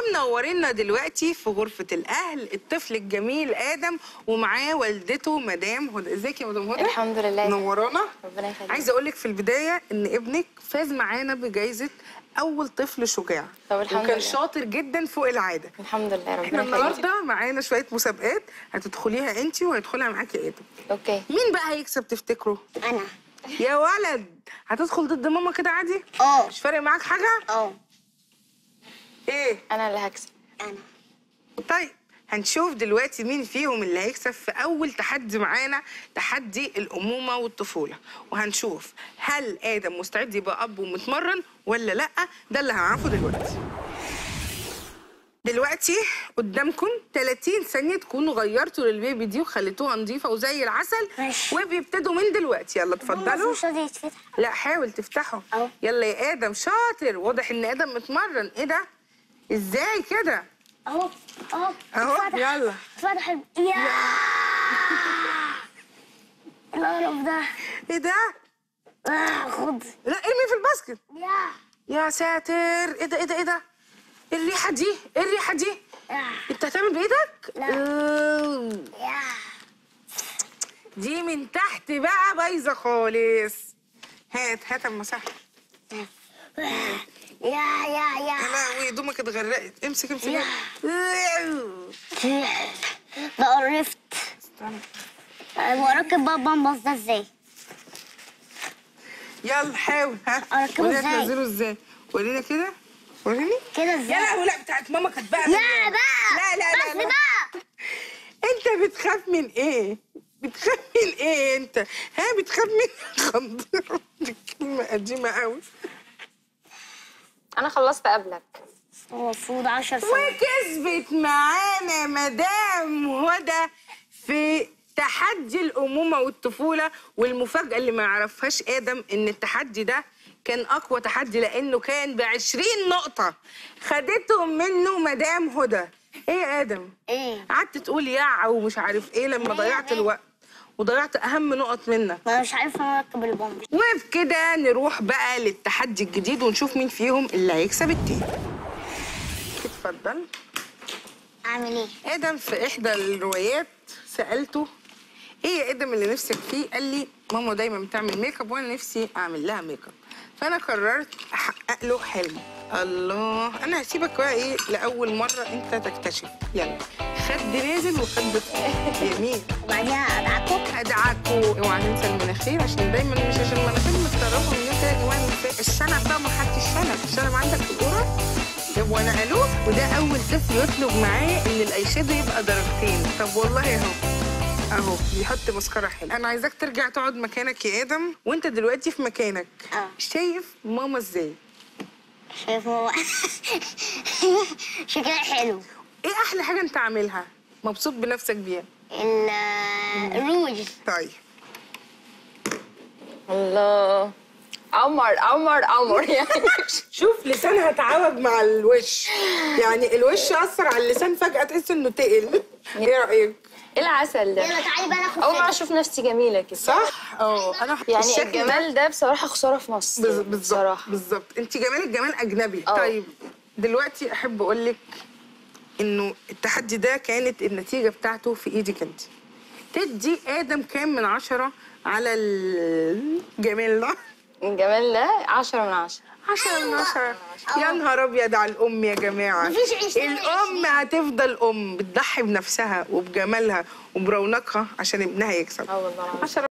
ومنورينا دلوقتي في غرفة الأهل الطفل الجميل آدم ومعاه والدته مدام هدى ازيك يا مدام هدى؟ الحمد لله. منورانا ربنا يخليك. عايزة أقول لك في البداية إن ابنك فاز معانا بجائزة أول طفل شجاع طب الحمد وكان لله. شاطر جدا فوق العادة الحمد لله احنا ربنا يخليك النهارده معانا شوية مسابقات هتدخليها انت وهيدخلها معاكي آدم اوكي مين بقى هيكسب تفتكروا؟ انا يا ولد هتدخل ضد ماما كده عادي؟ اه مش فارق معاك حاجة؟ اه ايه؟ انا اللي هكسب انا طيب هنشوف دلوقتي مين فيهم اللي هيكسب في أول تحدي معانا تحدي الأمومة والطفولة وهنشوف هل آدم مستعد يبقى أب ومتمرن ولا لأ ده اللي هنعرفه دلوقتي دلوقتي قدامكم 30 ثانية تكونوا غيرتوا للبيبي دي وخليتوها نظيفة وزي العسل ماشي. وبيبتدوا من دلوقتي يلا اتفضلوا مش راضي يتفتح لا حاول تفتحه أهو. يلا يا آدم شاطر واضح إن آدم متمرن إيه ده؟ إزاي كده؟ اهو اهو أهو، اتفتح. يلا. اتفتح يا القرف ده إيه ده؟ آه، خد لا ارمي في الباسكت يا يا ساتر ايه ده ايه ده ايه ده إيه الريحه دي ايه الريحه دي يا انت هتعمل بايدك لا. أوه. يا دي من تحت بقى بايظه خالص هات هات اما سهل يا يا يا يا لهوي هدومك اتغرقت امسك امسك يا. أوه. ده قرفت استنى. وراكب بقى بامبس ده ازاي يلا حاول ها أركبه ورينا إزاي؟ تنزله ازاي ورينا كده وريني كده يا ازاي لهوي لا بتاعت ماما كانت بقى لا بقى لا لا لا بس لا. بقى انت بتخاف من ايه بتخاف من ايه انت ها بتخاف من خنزير دي كلمه قديمه قوي انا خلصت قبلك المفروض 10 سنين وكسبت معانا مدام هدى في تحدي الأمومة والطفولة والمفاجأة اللي ما يعرفهاش آدم إن التحدي ده كان أقوى تحدي لأنه كان بعشرين نقطة خدتهم منه مدام هدى إيه يا آدم؟ ايه قعدت تقول يع ومش عارف إيه لما ضيعت الوقت وضيعت أهم نقط منك ما أنا مش عارفه اركب البامبس وبكده نروح بقى للتحدي الجديد ونشوف مين فيهم اللي هيكسب التاني اتفضل اعمل ايه ادم في احدى الروايات سالته ايه يا ادم اللي نفسك فيه قال لي ماما دايما بتعمل ميك اب وانا نفسي اعمل لها ميك اب فانا قررت احقق له حلم الله انا هسيبك بقى ايه لاول مره انت تكتشف يلا خد نازل وخد طالع. جميل وبعديها ادعكم ادعكوا اوعى ننسى المناخير عشان دايما مش عشان المناخير متطرفه من كده يا جماعه المناخير. الشنب بقى مرحله الشنب الشنب عندك في الاوضه جابوا نقلوه وده اول طفل يطلب معايا ان الاي شادو يبقى درجتين طب والله اهو اهو بيحط مسكره حلو انا عايزاك ترجع تقعد مكانك يا ادم وانت دلوقتي في مكانك اه. شايف ماما ازاي شايف هو شكلها حلو ايه احلى حاجه انت عاملها مبسوط بنفسك بيها ال- الروج طيب الله قمر قمر قمر يعني شوف لسانها اتعوج مع الوش يعني الوش اثر على اللسان فجاه تحس انه تقل ايه رايك ايه العسل ده يلا تعالي بقى ناخد اول مره فكرة. اشوف نفسي جميله كده صح اه انا يعني الشكل ده- الجمال ده بصراحه خساره في مصر بز- بالظبط بصراحه بالظبط انت جمالك جمال اجنبي اه. طيب دلوقتي احب اقول لك انه التحدي ده كانت النتيجه بتاعته في ايدك انت تدي ادم كام من عشرة على الجمال ده الجمال ده 10 من 10 عشرة من عشرة يا نهار ابيض على الام يا جماعه مفيش عشرين الام هتفضل ام بتضحي بنفسها وبجمالها وبرونقها عشان ابنها يكسب اه والله العظيم عشرة